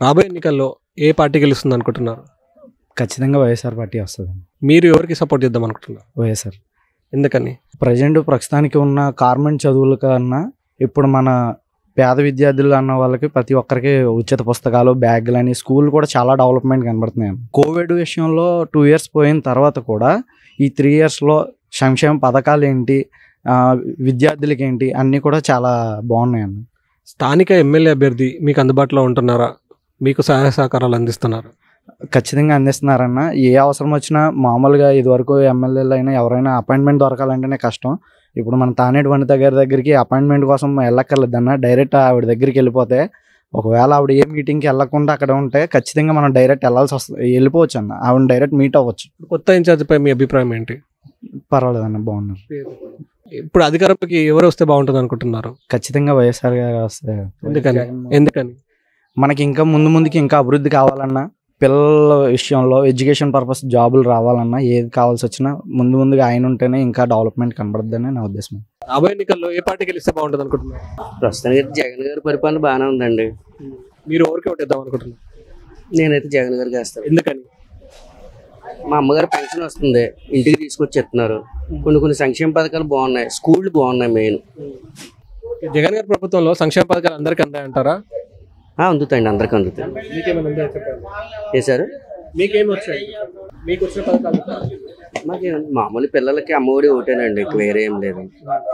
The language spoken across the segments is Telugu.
రాబోయే ఎన్నికల్లో ఏ పార్టీ గెలుస్తుంది అనుకుంటున్నారు ఖచ్చితంగా వైఎస్ఆర్ పార్టీ వస్తుంది మీరు ఎవరికి సపోర్ట్ చేద్దాం అనుకుంటున్నారు వైఎస్ఆర్ ఎందుకని ప్రజెంట్ ప్రస్తుతానికి ఉన్న కార్మెంట్ చదువుల కన్నా ఇప్పుడు మన పేద విద్యార్థులు అన్న వాళ్ళకి ప్రతి ఒక్కరికి ఉచిత పుస్తకాలు బ్యాగులు అని స్కూల్ కూడా చాలా డెవలప్మెంట్ కనబడుతున్నాయి కోవిడ్ విషయంలో టూ ఇయర్స్ పోయిన తర్వాత కూడా ఈ త్రీ ఇయర్స్లో సంక్షేమ పథకాలు ఏంటి ఆ, విద్యార్థులకి ఏంటి అన్నీ కూడా చాలా బాగున్నాయి అన్న స్థానిక ఎమ్మెల్యే అభ్యర్థి మీకు అందుబాటులో ఉంటున్నారా మీకు సహాయ సహకారాలు అందిస్తున్నారు ఖచ్చితంగా అందిస్తున్నారన్న ఏ అవసరం వచ్చినా మామూలుగా ఇదివరకు ఎమ్మెల్యేలు అయినా ఎవరైనా అపాయింట్మెంట్ దొరకాలంటేనే కష్టం ఇప్పుడు మన తానేటి వనిత గారి దగ్గరికి అపాయింట్మెంట్ కోసం వెళ్ళక్కర్లేదన్న డైరెక్ట్ ఆవిడ దగ్గరికి వెళ్ళిపోతే ఒకవేళ ఆవిడ ఏ మీటింగ్కి వెళ్ళకుండా అక్కడ ఉంటే ఖచ్చితంగా మనం డైరెక్ట్ వెళ్ళాల్సి వస్తుంది వెళ్ళిపోవచ్చు అన్న ఆవిడ డైరెక్ట్ మీట్ అవ్వచ్చు కొత్త ఇన్ఛార్జ్పై మీ అభిప్రాయం ఏంటి పర్వాలేదన్న బాగున్నారు ఇప్పుడు అధికారంలోకి ఎవరు వస్తే బాగుంటుంది అనుకుంటున్నారు ఖచ్చితంగా వైఎస్ఆర్ గారు వస్తే ఎందుకని ఎందుకని మనకి ఇంకా ముందు ముందుకి ఇంకా అభివృద్ధి కావాలన్నా పిల్లల విషయంలో ఎడ్యుకేషన్ పర్పస్ జాబులు రావాలన్నా ఏది కావాల్సి వచ్చినా ముందు ముందుగా ఆయన ఉంటేనే ఇంకా డెవలప్మెంట్ కనబడుతుందని నా ఉద్దేశం రాబోయే ఎన్నికల్లో ఏ పార్టీ గెలిస్తే బాగుంటుంది అనుకుంటున్నారు ప్రస్తుతానికి అయితే జగన్ గారి పరిపాలన బాగానే ఉందండి మీరు ఎవరికి ఓటేద్దాం అనుకుంటున్నారు నేనైతే జగన్ గారికి వేస్తాను ఎందుకని మా అమ్మగారు పెన్షన్ వస్తుంది ఇంటికి తీసుకొచ్చి ఇస్తున్నారు కొన్ని కొన్ని సంక్షేమ పథకాలు బాగున్నాయి స్కూళ్ళు బాగున్నాయి మెయిన్ జగన్ గారి ప్రభుత్వంలో సంక్షేమ పథకాలు అందరికీ అందాయంటారా అందుతాయండి అందరికి అందుతాయి మీకేమైనా అందాయో చెప్పండి ఏ సార్ మీకేమి వచ్చాయి మీకు వచ్చిన పథకాలు మాకు మామూలు పిల్లలకి అమ్మఒడి ఒకటేనండి ఇంక వేరే ఏం లేదు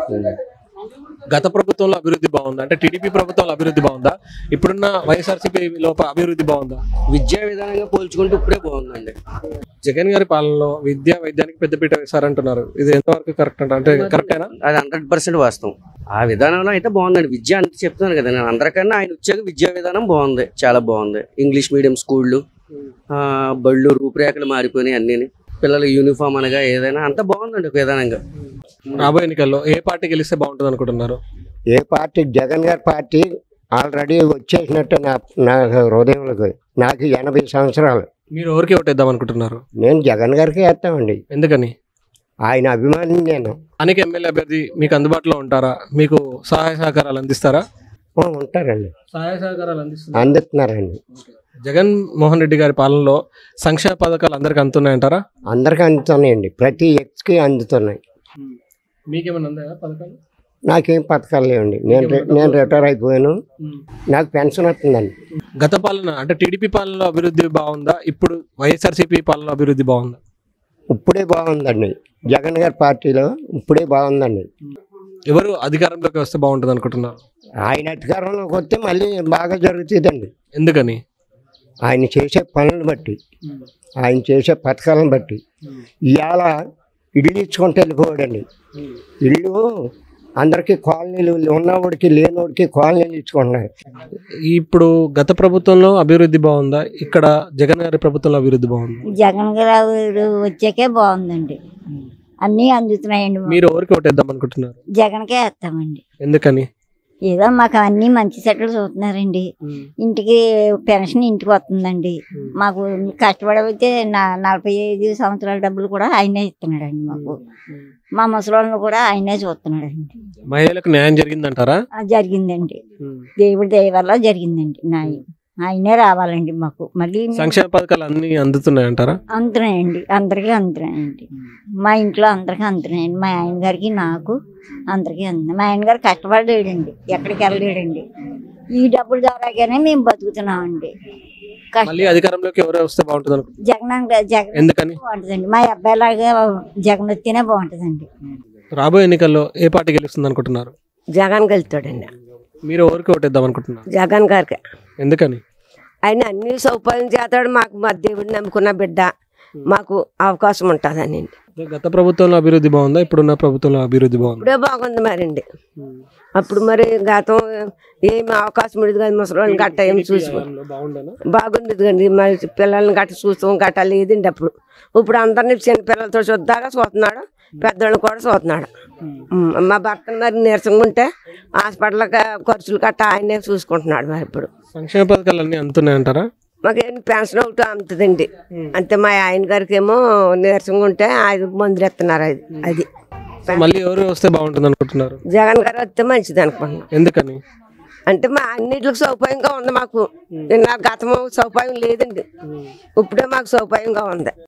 గత ప్రభుత్వంలో అభివృద్ధి బాగుందా అంటే టీడీపీ ప్రభుత్వంలో అభివృద్ధి బాగుందా ఇప్పుడున్న వైఎస్ఆర్సీపీ లోప అభివృద్ధి బాగుందా విద్యా విధానంగా పోల్చుకుంటే ఇప్పుడే బాగుందండి జగన్ గారి పాలనలో విద్యా వైద్యానికి పెద్దపీట వేశారంటున్నారు ఇది ఎంతవరకు కరెక్ట్ అంట అంటే కరెక్టేనా అది హండ్రెడ్ పర్సెంట్ వాస్తవం ఆ విధానంలో అయితే బాగుందండి విద్య అంత చెప్తున్నాను కదా నేను అందరికన్నా ఆయన వచ్చాక విద్యా విధానం బాగుంది చాలా బాగుంది ఇంగ్లీష్ మీడియం స్కూళ్ళు ఆ, బళ్ళు రూపురేఖలు మారిపోయినాయి అన్నీ పిల్లల యూనిఫామ్ అనగా ఏదైనా అంత బాగుందండి ఒక విధానంగా రాబోయే ఎన్నికల్లో ఏ పార్టీ గెలిస్తే బాగుంటుంది అనుకుంటున్నారు ఏ పార్టీ జగన్ గారి పార్టీ ఆల్రెడీ వచ్చేసినట్టు నా నా హృదయంలోకి నాకు ఎనభై సంవత్సరాలు మీరు ఎవరికి ఓటేద్దాం అనుకుంటున్నారు నేను జగన్ గారికి వేస్తామండి ఎందుకని ఆయన అభిమాని నేను అనేక ఎమ్మెల్యే అభ్యర్థి మీకు అందుబాటులో ఉంటారా మీకు సహాయ సహకారాలు అందిస్తారా ఓ, ఉంటారండి సహాయ సహకారాలు అందిస్తారు అందుతున్నారండి జగన్ మోహన్ రెడ్డి గారి పాలనలో సంక్షేమ పథకాలు అందరికి అందుతున్నాయంటారా అందరికీ అందుతున్నాయండి ప్రతి ఎక్స్కి అందుతున్నాయి మీకేమైనా అందాయా పథకాలు నాకేం పథకాలు లేవండి నేను రి- నేను రిటైర్ అయిపోయాను నాకు పెన్షన్ వస్తుందండి గత పాలన అంటే టీడీపీ పాలనలో అభివృద్ధి బాగుందా ఇప్పుడు వైఎస్ఆర్సీపీ పాలనలో అభివృద్ధి బాగుందా ఇప్పుడే బాగుందండి జగన్ గారి పార్టీలో ఇప్పుడే బాగుందండి ఎవరు అధికారంలోకి వస్తే బాగుంటుంది అనుకుంటున్నారు ఆయన అధికారంలోకి వస్తే మళ్ళీ బాగా జరుగుతుందండి ఎందుకని ఆయన చేసే పనులను బట్టి ఆయన చేసే పథకాలను బట్టి ఇవాళ ఇల్లు ఇచ్చుకుంటే వెళ్ళిపోయాడండి ఇల్లు అందరికీ కాలనీలు ఉన్నవాడికి లేనివాడికి కాలనీలు ఇచ్చుకుంటున్నారు ఇప్పుడు గత ప్రభుత్వంలో అభివృద్ధి బాగుందా ఇక్కడ జగన్ గారి ప్రభుత్వంలో అభివృద్ధి బాగుందా జగన్ గారు వచ్చాకే బాగుందండి అన్నీ అందుతున్నాయండి మాకు. మీరు ఎవరికి ఓటేద్దాం అనుకుంటున్నారు జగన్కే వేస్తామండి ఎందుకని ఏదో మాకు అన్నీ మంచి సెట్లు చూస్తున్నారండి ఇంటికి పెన్షన్ ఇంటికి వస్తుందండి మాకు కష్టపడితే నా నలభై ఐదు సంవత్సరాల డబ్బులు కూడా ఆయనే ఇస్తున్నాడండి మాకు మా ముసలోళ్ళని కూడా ఆయనే చూస్తున్నాడండి మహిళలకు న్యాయం జరిగిందంటారా ఆ, జరిగిందండి దేవుడి దయ వల్ల జరిగిందండి నాయ ఆయనే రావాలండి మాకు మళ్ళీ మేము- సంక్షేమ పథకాలు అన్ని అందుతున్నాయంటారా అందుతున్నాయండి అందరికీ అందుతున్నాయండి మా ఇంట్లో అందరికీ అందుతున్నాయండి మా ఆయన గారికి నాకు అందరికీ అందుతున్నాయి మా ఆయన గారు కష్టపడలేడండి ఎక్కడికి వెళ్ళలేడండి ఈ డబ్బుల ద్వారాగానే మేము బతుకుతున్నామండి కష్ట మళ్ళీ అధికారంలోకి ఎవరు వస్తే బాగుంటుంది అనుకో జగన్ అంగ- జగన్ ఎందుకని బాగుంటుందండి మా అబ్బాయిలాగా జగన్ వస్తేనే బాగుంటుందండి రాబోయే ఎన్నికల్లో ఏ పార్టీ గెలుస్తుంది అనుకుంటున్నారు జగన్ వెళ్తాడండి మీరు ఎవరికి ఓటేద్దాం అనుకుంటున్నారు జగన్ గారికి ఎందుకని ఆయన అన్ని సౌకర్యం చేస్తాడు మాకు మా దేవుడిని నమ్ముకున్న బిడ్డ మాకు అవకాశం ఉంటుందని గత ప్రభుత్వంలో అభివృద్ధి బాగుందా ఇప్పుడున్న ప్రభుత్వంలో అభివృద్ధి బాగుందా ఇప్పుడే బాగుంది మరండి అప్పుడు మరి గతం ఏమి అవకాశం ఉండదు కదా ముసలి గట్ట ఏమి చూసి బాగుండేనా బాగుండేది కండి మరి పిల్లల్ని గట్ట చూస్తాం గట్ట లేదండి అప్పుడు ఇప్పుడు అందరినీ చిన్న పిల్లలతో చూద్దాగా చూస్తున్నాడు పెద్దోళ్ళని కూడా చూస్తున్నాడు ఉమ్, మా భర్తను మరి నీరసంగా ఉంటే హాస్పిటల్ ఖర్చులు గట్ట ఆయనే చూసుకుంటున్నాడు మరి ఇప్పుడు సంక్షేమ పథకాలు అన్ని అందుతున్నాయంటారా మాకేం పెన్షన్ ఒకటి అమ్ముతుందండి అంతే మా ఆయన గారికి ఏమో నీరసంగా ఉంటే ఐదు మందులు ఇస్తున్నారు అది అది సో మళ్ళీ ఎవరు వస్తే బాగుంటుంది అనుకుంటున్నారు జగన్ గారు వస్తే మంచిది అనుకుంటున్నాం ఎందుకని అంటే మా అన్నిటికి సౌకర్యంగా ఉంది మాకు నా గతము సౌకర్యం లేదండి ఇప్పుడే మాకు సౌకర్యంగా ఉంది